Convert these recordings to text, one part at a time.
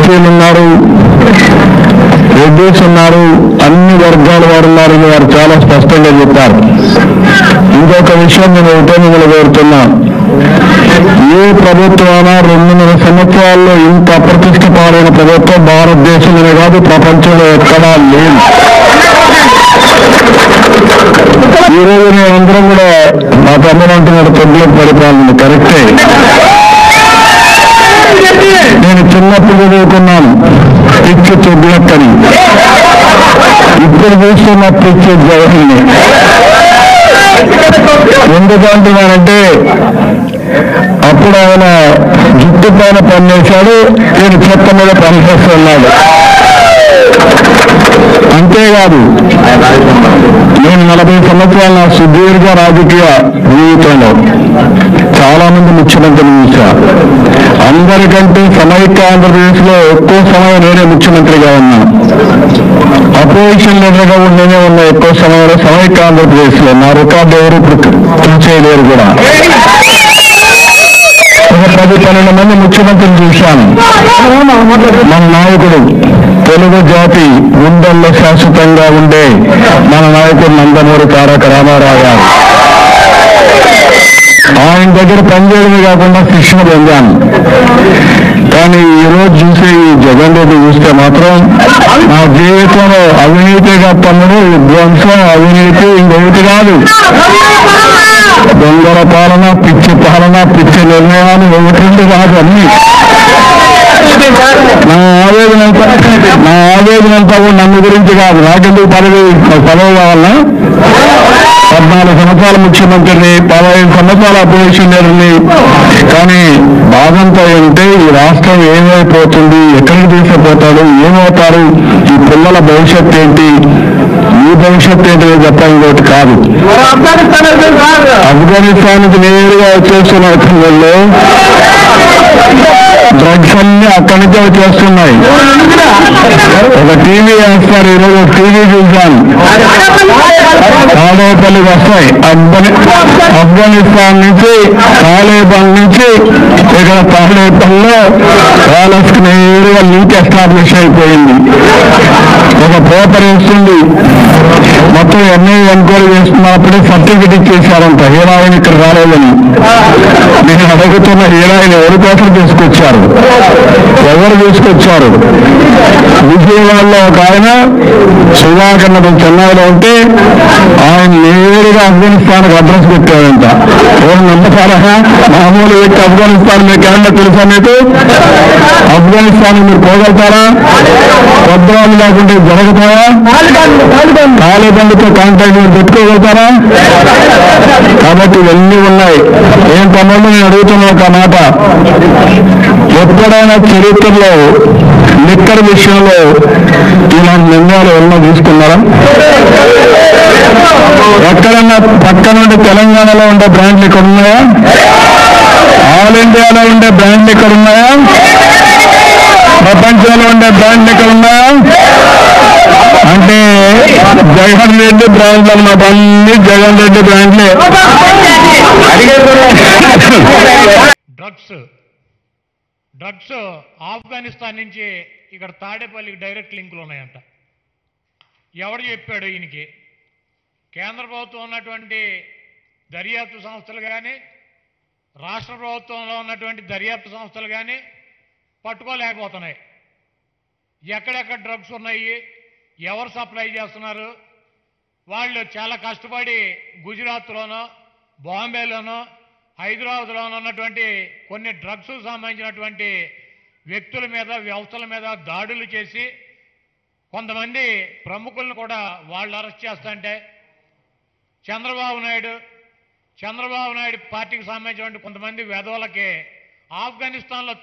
ఎస్టీలు ఉన్నారు రెడ్డిస్ ఉన్నారు అన్ని వర్గాల వారు ఉన్నారని వారు చాలా స్పష్టంగా చెప్పారు ఇంకొక విషయం నేను ఒకటే మిమ్మల్ని కోరుతున్నా ఏ ప్రభుత్వానా రెండున్నర సంవత్సరాల్లో ఇంత అప్రతిష్ట పాలైన ప్రభుత్వం భారతదేశంలోనే కాదు ప్రపంచంలో ఎక్కడా లేదు ఈ రోజు మేమందరం కూడా మా తమ్ముడు అంటున్నాడు తొమ్మిది పరిపాలన కరెక్టే నేను చిన్నప్పుడు చదువుకున్నాను పిచ్చి తొగ్గులక్కని ఇప్పుడు చూస్తున్న పిచ్చి జగన్ని ఎందుకు అంటున్నానంటే అప్పుడు ఆయన జుట్టు పైన పనిచేశాడు నేను చెత్త మీద పనిచేస్తున్నాడు అంతేకాదు నేను నలభై సంవత్సరాల నా సుదీర్ఘ రాజకీయ జీవితంలో చాలా మంది ముఖ్యమంత్రులు చూశా అందరికంటే సమైక్య ఆంధ్రప్రదేశ్ లో ఎక్కువ సమయం నేనే ముఖ్యమంత్రిగా ఉన్నా అపోజిషన్ లీడర్గా కూడా నేనే ఉన్నా ఎక్కువ సమయంలో సమైక్య ఆంధ్రప్రదేశ్ లో నా రికార్డు ఎవరు ఇప్పుడు చూసేయలేరు కూడా ఒక పది పన్నెండు మంది ముఖ్యమంత్రులు చూశాను మన నాయకుడు తెలుగు జాతి గుండెల్లో శాశ్వతంగా ఉండే మన నాయకుడు నందమూరి తారక రామారావు గారు ఆయన దగ్గర పనిచేయడమే కాకుండా శిక్షణ పొందాను కానీ ఈ రోజు చూసే ఈ జగన్ రెడ్డి చూస్తే మాత్రం నా జీవితంలో అవినీతిగా తమ్ముడు విధ్వంసం అవినీతి ఇంకొకటి కాదు దొంగల పాలన పిచ్చి పాలన పిచ్చి నిర్ణయాలు ఒకటి రెండు కాదు అన్ని నా ఆవేదన అంతా నా ఆవేదన అంతా కూడా నన్ను గురించి కాదు నాకెందుకు పదవి పదవి కావాలన్నా పద్నాలుగు సంవత్సరాల ముఖ్యమంత్రిని పదహైదు సంవత్సరాల అపోజిషన్ లీడర్ని కానీ బాధంతా ఏంటంటే ఈ రాష్ట్రం ఏమైపోతుంది ఎక్కడికి తీసుకుపోతాడు ఏమవుతారు ఈ పిల్లల భవిష్యత్తు ఏంటి ఈ భవిష్యత్తు ఏంటి తప్ప ఇంకోటి కాదు ఆఫ్ఘనిస్తాన్కి నేరుగా వచ్చేస్తున్న క్రమంలో డ్రగ్స్ అన్ని అక్కడి నుంచే వచ్చేస్తున్నాయి ఒక టీవీ వేస్తారు ఈరోజు ఒక టీవీ చూశాను తాడేపల్లికి వస్తాయి అఫ్ఘని ఆఫ్ఘనిస్తాన్ నుంచి తాలేబాన్ నుంచి ఇక్కడ తాడేపల్లిలో వాళ్ళకి నేరుగా లింక్ ఎస్టాబ్లిష్ అయిపోయింది ఒక పేపర్ వేస్తుంది మొత్తం ఎన్ఐ ఎన్క్వైరీ చేస్తున్నప్పుడే సర్టిఫికెట్ ఇచ్చేశారంట హీరాయిన్ ఇక్కడ రాలేదని నేను అడుగుతున్న హీరాయిన్ ఎవరి కోసం తీసుకొచ్చారు ఎవరు తీసుకొచ్చారు విజయవాడలో ఒక ఆయన సుధాకర్ నగర్ చెన్నైలో ఉంటే ఆయన నేరుగా ఆఫ్ఘనిస్తాన్కి అడ్రస్ పెట్టాడంట ఎవరు నమ్మకారా మామూలు వ్యక్తి ఆఫ్ఘనిస్తాన్ మీకు ఏమన్నా తెలుసా మీకు ఆఫ్ఘనిస్తాన్ మీరు పోగలుగుతారా పద్రాలు లేకుంటే జరుగుతాయా తాలిబండ్తో కాంటాక్ట్ మీరు పెట్టుకోగలుగుతారా కాబట్టి ఇవన్నీ ఉన్నాయి ఏం తమ్ముళ్ళు నేను అడుగుతున్నా ఒక మాట ఎప్పుడైనా చరిత్రలో లిక్కర్ విషయంలో ఇలాంటి నిర్ణయాలు ఏమన్నా తీసుకున్నారా ఎక్కడన్నా పక్క నుండి తెలంగాణలో ఉండే బ్రాండ్లు ఇక్కడ ఉన్నాయా ఆల్ ఇండియాలో ఉండే బ్రాండ్లు ఇక్కడ ఉన్నాయా ప్రపంచంలో ఉండే బ్రాండ్లు ఇక్కడ ఉన్నాయా అంటే జగన్ రెడ్డి బ్రాండ్లు అన్నమాట అన్ని జగన్ రెడ్డి బ్రాండ్లే డ్రగ్స్ డ్రగ్స్ ఆఫ్ఘనిస్తాన్ నుంచి ఇక్కడ తాడేపల్లికి డైరెక్ట్ లింకులు ఉన్నాయంట ఎవడు చెప్పాడు ఈయనకి కేంద్ర ప్రభుత్వం ఉన్నటువంటి దర్యాప్తు సంస్థలు కానీ రాష్ట్ర ప్రభుత్వంలో ఉన్నటువంటి దర్యాప్తు సంస్థలు కానీ పట్టుకోలేకపోతున్నాయి ఎక్కడెక్కడ డ్రగ్స్ ఉన్నాయి ఎవరు సప్లై చేస్తున్నారు వాళ్ళు చాలా కష్టపడి గుజరాత్లోనో బాంబేలోనో హైదరాబాద్లోనో ఉన్నటువంటి కొన్ని డ్రగ్స్ సంబంధించినటువంటి వ్యక్తుల మీద వ్యవస్థల మీద దాడులు చేసి కొంతమంది ప్రముఖులను కూడా వాళ్ళు అరెస్ట్ చేస్తుంటే చంద్రబాబు నాయుడు చంద్రబాబు నాయుడు పార్టీకి సంబంధించినటువంటి కొంతమంది వెధవలకి ఆఫ్ఘనిస్తాన్లో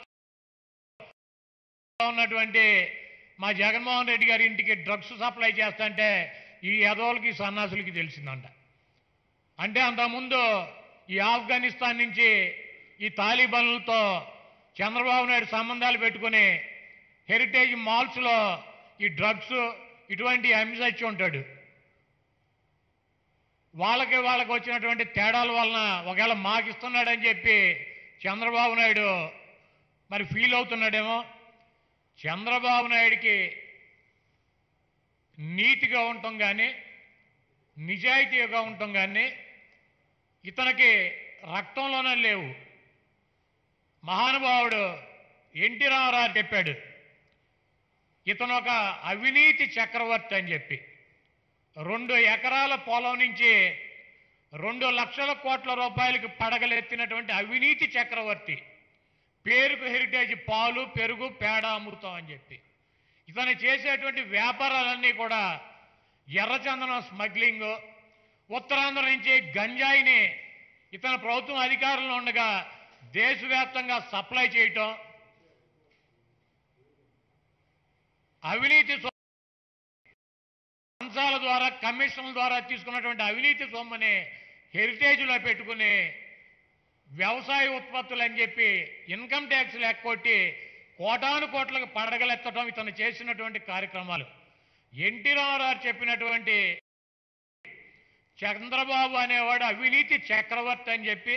ఉన్నటువంటి మా జగన్మోహన్ రెడ్డి గారి ఇంటికి డ్రగ్స్ సప్లై చేస్తుంటే ఈ యదవులకి సన్నాసులకి తెలిసిందంట అంటే అంతకుముందు ఈ ఆఫ్ఘనిస్తాన్ నుంచి ఈ తాలిబాన్లతో చంద్రబాబు నాయుడు సంబంధాలు పెట్టుకుని హెరిటేజ్ మాల్స్లో ఈ డ్రగ్స్ ఇటువంటి అమ్మిసచ్చి ఉంటాడు వాళ్ళకి వాళ్ళకి వచ్చినటువంటి తేడాల వలన ఒకవేళ మాకు ఇస్తున్నాడని చెప్పి చంద్రబాబు నాయుడు మరి ఫీల్ అవుతున్నాడేమో చంద్రబాబు నాయుడికి నీతిగా ఉండటం కానీ నిజాయితీగా ఉండటం కానీ ఇతనికి రక్తంలోనే లేవు మహానుభావుడు ఎన్టీ రామారావు చెప్పాడు ఇతను ఒక అవినీతి చక్రవర్తి అని చెప్పి రెండు ఎకరాల పొలం నుంచి రెండు లక్షల కోట్ల రూపాయలకి పడగలెత్తినటువంటి అవినీతి చక్రవర్తి పేరుకు హెరిటేజ్ పాలు పెరుగు పేడ అమృతం అని చెప్పి ఇతను చేసేటువంటి వ్యాపారాలన్నీ కూడా ఎర్రచందనం స్మగ్లింగ్ ఉత్తరాంధ్ర నుంచి గంజాయిని ఇతని ప్రభుత్వం అధికారంలో ఉండగా దేశవ్యాప్తంగా సప్లై చేయటం అవినీతి సొ- లంచాల ద్వారా కమిషన్ల ద్వారా తీసుకున్నటువంటి అవినీతి సొమ్మని హెరిటేజ్లో పెట్టుకుని వ్యవసాయ ఉత్పత్తులు అని చెప్పి ఇన్కమ్ ట్యాక్స్ ఎక్కొట్టి కోటాను కోట్లకు పడగలెత్తడం ఇతను చేసినటువంటి కార్యక్రమాలు ఎన్టీ రామారావు చెప్పినటువంటి చంద్రబాబు అనేవాడు అవినీతి చక్రవర్తి అని చెప్పి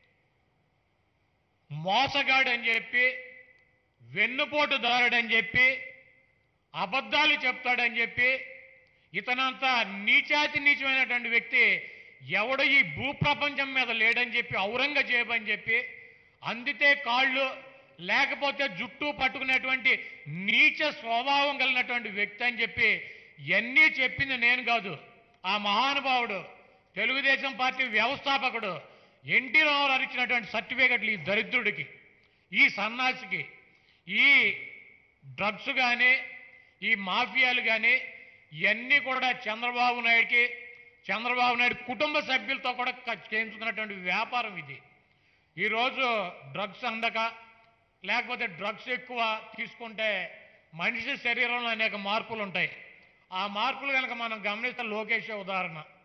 మోసగాడు అని చెప్పి వెన్నుపోటుదారుడని చెప్పి అబద్ధాలు చెప్తాడని చెప్పి ఇతనంతా నీచాతి నీచమైనటువంటి వ్యక్తి ఎవడు ఈ భూప్రపంచం మీద లేడని చెప్పి ఔరంగజేబు అని చెప్పి అందితే కాళ్ళు లేకపోతే జుట్టు పట్టుకునేటువంటి నీచ స్వభావం కలిగినటువంటి వ్యక్తి అని చెప్పి ఇవన్నీ చెప్పింది నేను కాదు ఆ మహానుభావుడు తెలుగుదేశం పార్టీ వ్యవస్థాపకుడు ఎన్టీ రామారావు ఇచ్చినటువంటి సర్టిఫికెట్లు ఈ దరిద్రుడికి ఈ సన్నాసికి ఈ డ్రగ్స్ కానీ ఈ మాఫియాలు కానీ ఇవన్నీ కూడా చంద్రబాబు నాయుడికి చంద్రబాబు నాయుడు కుటుంబ సభ్యులతో కూడా క- చేయించుకున్నటువంటి వ్యాపారం ఇది ఈరోజు డ్రగ్స్ అందక లేకపోతే డ్రగ్స్ ఎక్కువ తీసుకుంటే మనిషి శరీరంలో అనేక మార్పులు ఉంటాయి ఆ మార్పులు కనుక మనం గమనిస్తే లోకేష్ ఉదాహరణ